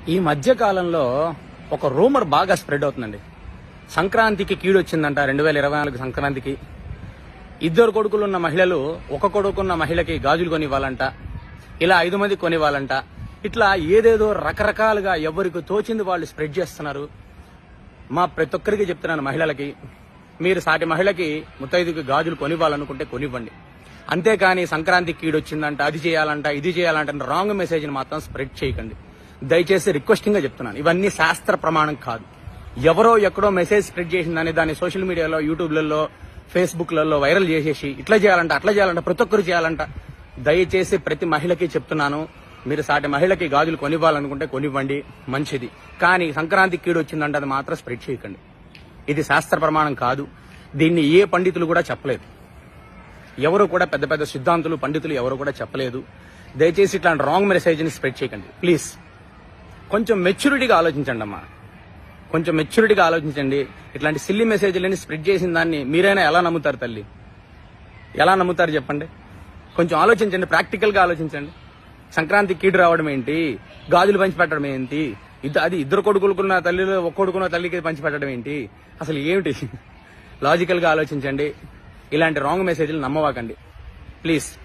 ఈ మధ్య కాలంలో ఒక రూమర్ బాగా స్ప్రెడ్ అవుతుందండి సంక్రాంతికి కీడు వచ్చిందంట రెండు వేల ఇరవై నాలుగు సంక్రాంతికి ఇద్దరు కొడుకులు ఉన్న మహిళలు ఒక కొడుకున్న మహిళకి గాజులు కొనివ్వాలంట ఇలా ఐదు మంది కొనివ్వాలంట ఇట్లా ఏదేదో రకరకాలుగా ఎవరికి తోచింది వాళ్ళు స్ప్రెడ్ చేస్తున్నారు మా ప్రతి ఒక్కరికి చెప్తున్నాను మహిళలకి మీరు సాటి మహిళకి ముత్తైదుకి గాజులు కొనివ్వాలనుకుంటే కొనివ్వండి అంతేకాని సంక్రాంతి కీడు వచ్చిందంట అది చేయాలంట ఇది చేయాలంట రాంగ్ మెసేజ్ మాత్రం స్ప్రెడ్ చేయకండి దయచేసి రిక్వెస్టింగ్ గా చెప్తున్నాను ఇవన్నీ శాస్త్ర ప్రమాణం కాదు ఎవరో ఎక్కడో మెసేజ్ స్ప్రెడ్ చేసిందని దాన్ని సోషల్ మీడియాలో యూట్యూబ్లలో ఫేస్బుక్లలో వైరల్ చేసేసి ఇట్లా చేయాలంట అట్లా చేయాలంట ప్రతి ఒక్కరు చేయాలంట దయచేసి ప్రతి మహిళకి చెప్తున్నాను మీరు సాటి మహిళకి గాజులు కొనివ్వాలనుకుంటే కొనివ్వండి మంచిది కానీ సంక్రాంతి కీడు వచ్చిందంటే అది మాత్రం స్ప్రెడ్ చేయకండి ఇది శాస్త్ర ప్రమాణం కాదు దీన్ని ఏ పండితులు కూడా చెప్పలేదు ఎవరు కూడా పెద్ద పెద్ద సిద్ధాంతులు పండితులు ఎవరు కూడా చెప్పలేదు దయచేసి ఇట్లాంటి రాంగ్ మెసేజ్ని స్ప్రెడ్ చేయకండి ప్లీజ్ కొంచెం మెచ్యూరిటీగా ఆలోచించండి అమ్మా కొంచెం మెచ్యూరిటీగా ఆలోచించండి ఇట్లాంటి సిల్లీ మెసేజ్లని స్ప్రెడ్ చేసిన దాన్ని మీరైనా ఎలా నమ్ముతారు తల్లి ఎలా నమ్ముతారు చెప్పండి కొంచెం ఆలోచించండి ప్రాక్టికల్ గా ఆలోచించండి సంక్రాంతి కీడు రావడం ఏంటి గాజులు పంచిపెట్టడం ఏంటి ఇద్ద అది ఇద్దరు కొడుకులుకున్న తల్లిలో ఒక కొడుకున్న తల్లికి పంచిపెట్టడం ఏంటి అసలు ఏమిటి లాజికల్ గా ఆలోచించండి ఇలాంటి రాంగ్ మెసేజ్లు నమ్మవాకండి ప్లీజ్